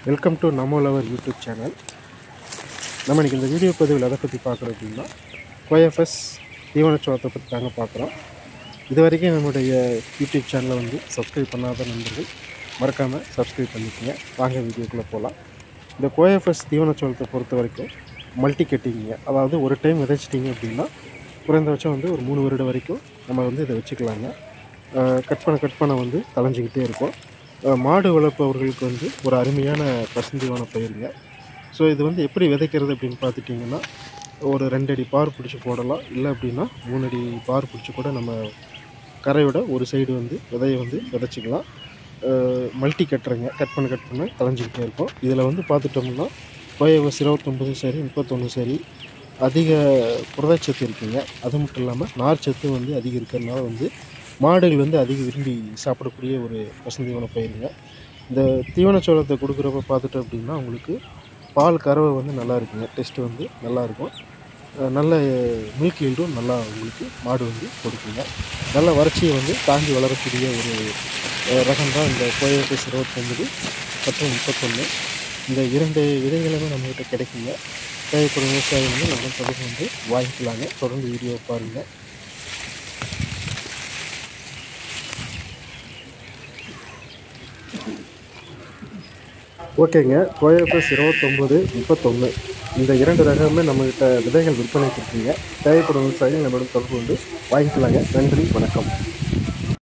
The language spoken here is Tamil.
வெல்கம் டு நம்ம லவர் யூடியூப் சேனல் நம்ம இன்றைக்கி இந்த வீடியோ பதிவில் எதை பற்றி பார்க்குறோம் அப்படின்னா கோஎஃப்எஸ் தீவனச்சோளத்தை பற்றி தாங்க பார்க்குறோம் இது வரைக்கும் நம்முடைய யூடியூப் சேனலை வந்து சப்ஸ்கிரைப் பண்ணாத நண்பர்கள் மறக்காமல் சப்ஸ்கிரைப் பண்ணிக்கோங்க வாங்க வீடியோக்குள்ளே போகலாம் இந்த கோஎஃப்எஸ் தீவனச்சோளத்தை பொறுத்த வரைக்கும் மல்டி கட்டிங்க அதாவது ஒரு டைம் விதைச்சிட்டிங்க அப்படின்னா குறைந்தபட்சம் வந்து ஒரு மூணு வருடம் வரைக்கும் நம்ம வந்து இதை வச்சுக்கலாங்க கட் பண்ண கட் பண்ண வந்து தளைஞ்சிக்கிட்டே இருக்கும் அஹ் மாடு வளர்ப்பவர்களுக்கு வந்து ஒரு அருமையான பசுந்தீவன பயிருங்க ஸோ இது வந்து எப்படி விதைக்கிறது அப்படின்னு பார்த்துட்டிங்கன்னா ஒரு ரெண்டு அடி பார் பிடிச்சி போடலாம் இல்லை அப்படின்னா மூணு அடி பார் பிடிச்சி கூட நம்ம கரையோட ஒரு சைடு வந்து விதையை வந்து விதைச்சிக்கலாம் மல்டி கட்டுறங்க கட் பண்ண கட் பண்ண களைஞ்சிக்கிட்டே இருக்கும் இதில் வந்து பார்த்துட்டோம்னா கோயவஸ் இருபத்தொம்பது சரி முப்பத்தொன்று சரி அதிக புரதச்சத்து இருக்குங்க அது மட்டும் இல்லாமல் நார்ச்சத்து வந்து அதிகம் இருக்கிறதுனால வந்து மாடுகள் வந்து அதிக விரும்பி சாப்பிடக்கூடிய ஒரு பசுந்தீவன பயிருங்க இந்த தீவனச்சோளத்தை கொடுக்குறப்ப பார்த்துட்டோம் அப்படின்னா உங்களுக்கு பால் கறவை வந்து நல்லா இருக்குங்க டெஸ்ட் வந்து நல்லா இருக்கும் அஹ் நல்ல மில்க் ஈல்டும் நல்லா உங்களுக்கு மாடு வந்து கொடுக்குங்க நல்ல வறட்சியை வந்து தாண்டி வளரக்கூடிய ஒரு அஹ், ரகம் தான் இந்த கோயம்பேஸ் இருபத்தொம்பது மற்றும் முப்பத்தொன்று இந்த இரண்டு விதைகளுமே நம்மகிட்ட கிடைக்குங்க தேவைப்படும் விவசாயி வந்து நம்ம தொடர்ந்து வந்து வாங்கிக்கலாங்க தொடர்ந்து வீடியோ பாருங்கள் ஓகேங்க கோயம்பேஸ் இருபத்தொம்பது முப்பத்தொன்று இந்த இரண்டு ரகமே நம்மகிட்ட விதைகள் விற்பனைக்கு இருக்குங்க தேவைப்படும் விவசாயிகள் நம்மளோட தொடர்பு வந்து வாங்கிக்கலாங்க நன்றி வணக்கம்